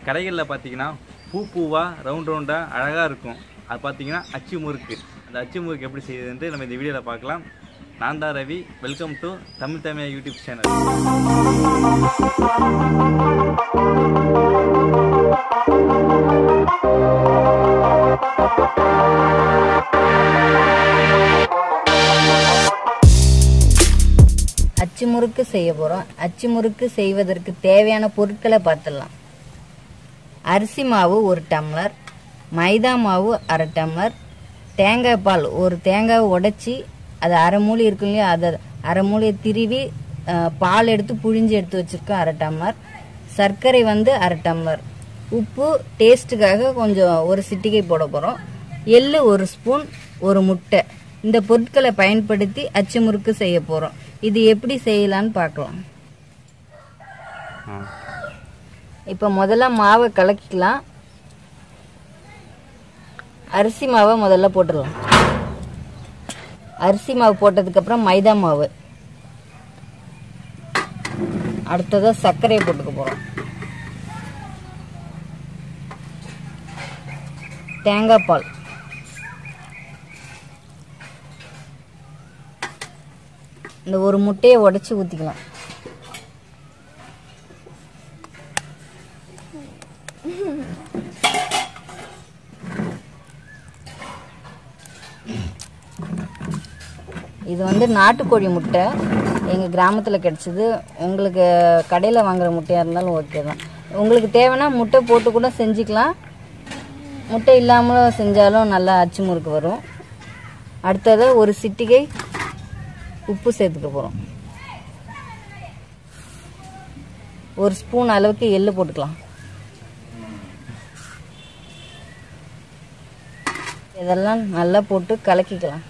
கடைகளில் பார்த்தீங்கன்னா பூ பூவாக ரவுண்ட் ரவுண்டாக அழகாக இருக்கும் அது பார்த்தீங்கன்னா அச்சு முறுக்கு அந்த அச்சு முறுக்கு எப்படி செய்யுதுன்ட்டு நம்ம இந்த வீடியோவில் பார்க்கலாம் நான் தான் ரவி வெல்கம் டு தமிழ் தமிழா யூடியூப் சேனல் அச்சு முறுக்கு செய்ய போகிறோம் அச்சு முறுக்கு செய்வதற்கு தேவையான பொருட்களை பார்த்துடலாம் அரிசி மாவு ஒரு டம்ளர் மைதா மாவு அரை டம்ளர் தேங்காய் பால் ஒரு தேங்காய் உடைச்சி அது அரை மூலி இருக்கும் இல்லையா அதை அரை மூலியை திருவி அஹ், பால் எடுத்து புழிஞ்சு எடுத்து வச்சிருக்கோம் அரை டம்ளர் சர்க்கரை வந்து அரை டம்ளர் உப்பு டேஸ்ட்டுக்காக கொஞ்சம் ஒரு சிட்டிகை போட போகிறோம் எள்ளு ஒரு ஸ்பூன் ஒரு முட்டை இந்த பொருட்களை பயன்படுத்தி அச்சு முறுக்கு செய்ய போகிறோம் இது எப்படி செய்யலான்னு பார்க்கலாம் ஆ இப்போ முதல்ல மாவை கலக்கிக்கலாம் அரிசி மாவை முதல்ல போட்டுடலாம் அரிசி மாவு போட்டதுக்கப்புறம் மைதா மாவு அடுத்ததாக சர்க்கரையை போட்டுக்க போகிறோம் தேங்காய் பால் இந்த ஒரு முட்டையை உடைச்சி ஊற்றிக்கலாம் இது வந்து நாட்டுக்கோழி முட்டை எங்கள் கிராமத்தில் கிடச்சிது உங்களுக்கு கடையில் வாங்குற முட்டையாக இருந்தாலும் ஓகே தான் உங்களுக்கு தேவைன்னா முட்டை போட்டு கூட செஞ்சுக்கலாம் முட்டை இல்லாமலும் செஞ்சாலும் நல்லா அச்சு முறுக்கு வரும் அடுத்தது ஒரு சிட்டிகை உப்பு சேர்த்துக்க போகிறோம் ஒரு ஸ்பூன் அளவுக்கு எள்ளு போட்டுக்கலாம் இதெல்லாம் நல்லா போட்டு கலக்கிக்கலாம்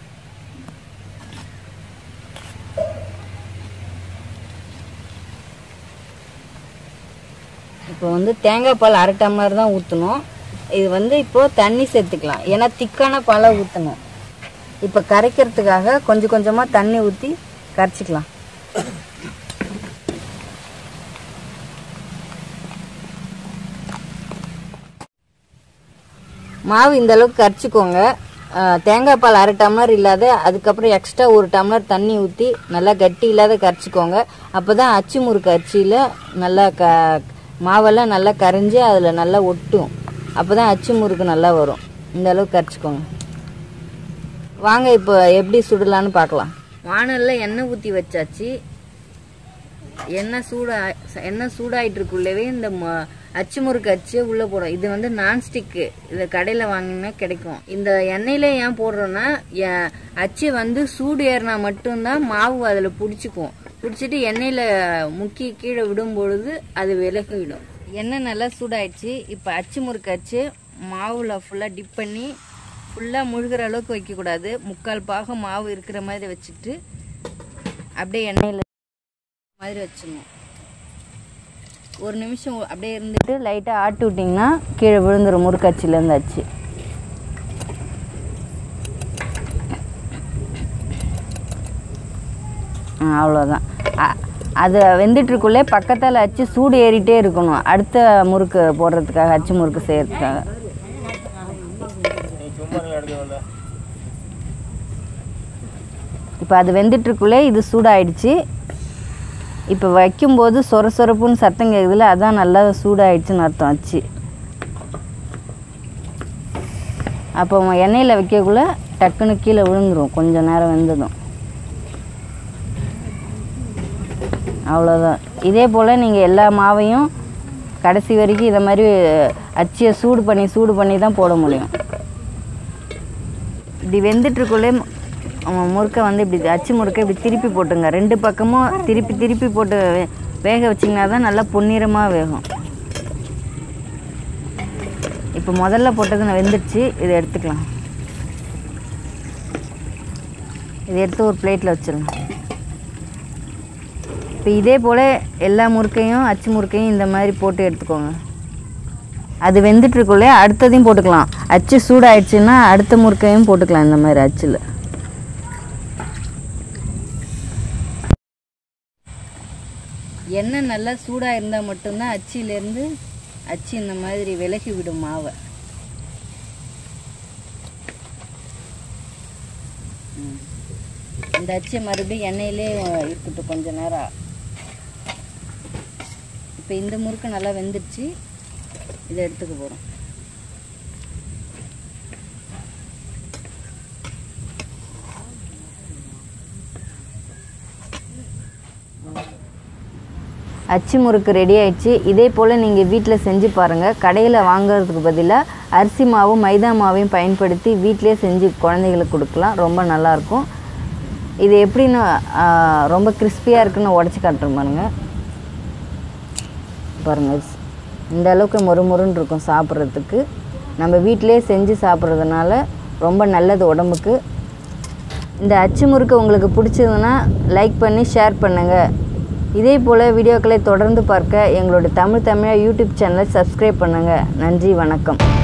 இப்போ வந்து தேங்காய் பால் அரை டம்ளர் தான் ஊற்றணும் இது வந்து இப்போ தண்ணி சேர்த்துக்கலாம் ஏன்னா திக்கான பாலை ஊற்றணும் இப்போ கரைக்கிறதுக்காக கொஞ்சம் கொஞ்சமாக தண்ணி ஊற்றி கரைச்சிக்கலாம் மாவு இந்த அளவுக்கு கரைச்சிக்கோங்க அஹ், தேங்காய் பால் அரை டம்ளர் இல்லாத அதுக்கப்புறம் எக்ஸ்ட்ரா ஒரு டம்ளர் தண்ணி ஊற்றி நல்லா கட்டி இல்லாத கரைச்சிக்கோங்க அப்போ தான் அச்சு முறுக்கு அச்சியில் நல்லா க மாவெல்லாம் நல்லா கரைஞ்சி அதில் நல்லா ஒட்டும் அப்போ தான் அச்சு முறுக்கு நல்லா வரும் இந்த அளவுக்கு கரைச்சிக்கோங்க வாங்க இப்போ எப்படி சுடலான்னு பார்க்கலாம் வானலில் எண்ணெய் ஊற்றி வச்சாச்சு எண்ணெய் சூடா எண்ணெய் சூடாயிட்டு இருக்குள்ளவே இந்த ம- அச்சு முறுக்கு அச்சு உள்ள போடும் இது வந்து நான்ஸ்டிக்கு இதை கடையில் வாங்கினா கிடைக்கும் இந்த எண்ணெயில ஏன் போடுறோம்னா எ- அச்சு வந்து சூடு ஏறினா மட்டும்தான் மாவு அதில் பிடிச்சிக்கும் பிடிச்சிட்டு எண்ணெயில் முக்கி கீழே விடும் பொழுது அது விலகி விடும் எண்ணெய் நல்லா சூடாயிடுச்சு இப்போ அச்சு முறுக்கு அச்சு மாவில் ஃபுல்லாக டிப் பண்ணி ஃபுல்லாக முழுகிற அளவுக்கு வைக்கக்கூடாது முக்கால் பாகம் மாவு இருக்கிற மாதிரி வச்சுட்டு அப்படியே எண்ணெயில் மாதிரி வச்சிடணும் ஒரு நிமிஷம் அப்படியே இருந்துட்டு லைட்டாக ஆட்டி விட்டிங்கன்னா கீழே விழுந்துடும் முறுக்காச்சிலேருந்து ஆச்சு ஆ, அவ்வளோதான் அ- அது வெந்துட்டுருக்குள்ளே பக்கத்தில் அச்சு சூடு ஏறிட்டே இருக்கணும் அடுத்த முறுக்கு போடுறதுக்காக அச்சு முறுக்கு செய்யறதுக்காக இப்போ அது வெந்துட்டுருக்குள்ளே இது சூடாயிடுச்சு இப்போ வைக்கும்போது சொர சொரப்புன்னு சத்தம் கேட்குதுல அதான் நல்லா சூடாயிடுச்சுன்னு அர்த்தம் ஆச்சு அப்போ எண்ணெயில் வைக்கக்குள்ள டக்குன்னு கீழே விழுந்துரும் கொஞ்ச நேரம் வெந்ததும் அவ்வளோதான் இதே போல் நீங்கள் எல்லா மாவையும் கடைசி வரைக்கும் இதை மாதிரி அச்சியை சூடு பண்ணி சூடு பண்ணி தான் போட முடியும் இப்படி வெந்துட்டுருக்குள்ளே முறுக்கை வந்து இப்படி அச்சு முறுக்கை இப்படி திருப்பி போட்டுங்க ரெண்டு பக்கமும் திருப்பி திருப்பி போட்டு வே- வேக வச்சிங்கன்னா தான் நல்லா பொன்னிறமாக வேகும் இப்போ முதல்ல போட்டது நான் வெந்துடுச்சு இதை எடுத்துக்கலாம் இதை எடுத்து ஒரு பிளேட்டில் வச்சிடலாம் இப்போ இதே போல் எல்லா முறுக்கையும் அச்சு முறுக்கையும் இந்த மாதிரி போட்டு எடுத்துக்கோங்க அது வெந்துட்டுருக்குள்ளே அடுத்ததையும் போட்டுக்கலாம் அச்சு சூடாயிடுச்சுன்னா அடுத்த முறுக்கையும் போட்டுக்கலாம் இந்த மாதிரி அச்சில் எண்ணெய் நல்லா சூடாக இருந்தால் மட்டும்தான் அச்சிலேருந்து அச்சு இந்த மாதிரி விலகி விடும் மாவை ம். இந்த அச்சை மறுபடியும் எண்ணெயிலே இருக்கட்டும் கொஞ்ச நேரம் இப்போ இந்த முறுக்கு நல்லா வெந்துருச்சு இதை எடுத்துக்க போகிறோம் அச்சு முறுக்கு ரெடி ஆயிடுச்சு இதே போல் நீங்கள் வீட்டில் செஞ்சு பாருங்கள் கடையில் வாங்குறதுக்கு பதிலாக அரிசி மாவும் மைதா மாவையும் பயன்படுத்தி வீட்டிலே செஞ்சு குழந்தைகளுக்கு கொடுக்கலாம் ரொம்ப நல்லாயிருக்கும் இது எப்படின்னு ஆ, ரொம்ப கிறிஸ்பியாக இருக்குன்னு உடச்சி காட்டுறேன் பாருங்க பாருங்கள் இந்த அளவுக்கு மொறு மொறுன்னு இருக்கும் சாப்பிட்றதுக்கு நம்ம வீட்டிலே செஞ்சு சாப்பிட்றதுனால ரொம்ப நல்லது உடம்புக்கு இந்த அச்சு முறுக்கு உங்களுக்கு பிடிச்சதுன்னா லைக் பண்ணி ஷேர் பண்ணுங்கள் இதே போல் வீடியோக்களை தொடர்ந்து பார்க்க எங்களோட தமிழ் தமிழா யூடியூப் சேனலை சப்ஸ்கிரைப் பண்ணுங்கள் நன்றி வணக்கம்